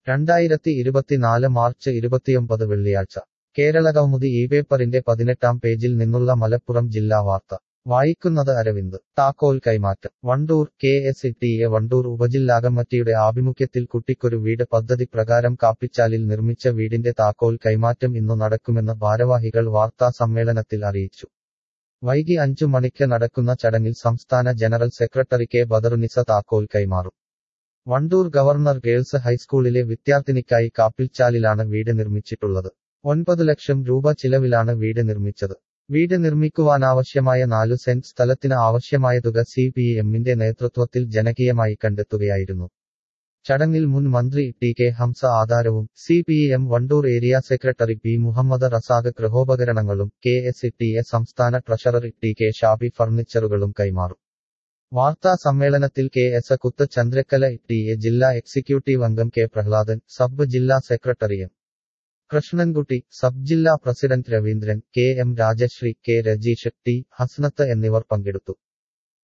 രണ്ടായിരത്തി ഇരുപത്തിനാല് മാർച്ച് ഇരുപത്തിയൊമ്പത് വെള്ളിയാഴ്ച കേരളകൗമുദി ഈ പേപ്പറിന്റെ പതിനെട്ടാം പേജിൽ നിന്നുള്ള മലപ്പുറം ജില്ലാ വാർത്ത വായിക്കുന്നത് അരവിന്ദ് താക്കോൽ കൈമാറ്റം Wandoor K S T A Wandoor ഉപജില്ലാകമ്മറ്റിയുടെ ആഭിമുഖ്യത്തിൽ കുട്ടിക്കൊരു വീട് പദ്ധതി പ്രകാരം കാപ്പിച്ചാലിൽ നിർമ്മിച്ച വീടിന്റെ താക്കോൽ കൈമാറ്റം ഇന്നു നടക്കുമെന്ന് ഭാരവാഹികൾ വാർത്താ സമ്മേളനത്തിൽ അറിയിച്ചു വൈകി അഞ്ചു മണിക്ക് നടക്കുന്ന ചടങ്ങിൽ സംസ്ഥാന ജനറൽ സെക്രട്ടറി കെ ബദറുനിസ താക്കോൽ കൈമാറും വണ്ടൂർ ഗവർണർ ഗേൾസ് ഹൈസ്കൂളിലെ വിദ്യാർത്ഥിനിക്കായി കാപ്പിൽച്ചാലിലാണ് വീട് നിർമ്മിച്ചിട്ടുള്ളത് ഒൻപത് ലക്ഷം രൂപ ചിലവിലാണ് വീട് നിർമ്മിച്ചത് വീട് നിർമ്മിക്കുവാനാവശ്യമായ നാലു സെന്റ് സ്ഥലത്തിന് ആവശ്യമായ തുക സി പി എമ്മിന്റെ നേതൃത്വത്തിൽ ജനകീയമായി കണ്ടെത്തുകയായിരുന്നു ചടങ്ങിൽ മുൻ മന്ത്രി ടി കെ ഹംസ ആധാരവും C P M Wandoor area secretary P Muhammad Razak ഗൃഹോപകരണങ്ങളും കെ എസ് ടി എ സംസ്ഥാന ട്രഷറർ ടി കെ ഷാബി ഫർണിച്ചറുകളും കൈമാറും വാർത്താ സമ്മേളനത്തിൽ കെ എസ് കുത്ത് ചന്ദ്രക്കല ടി എ ജില്ലാ എക്സിക്യൂട്ടീവ് അംഗം കെ പ്രഹ്ലാദൻ സബ് ജില്ലാ സെക്രട്ടറി എം കൃഷ്ണൻകുട്ടി സബ് ജില്ലാ president Raveendran K M Rajasree K Rajeesh T Hasnath എന്നിവർ പങ്കെടുത്തു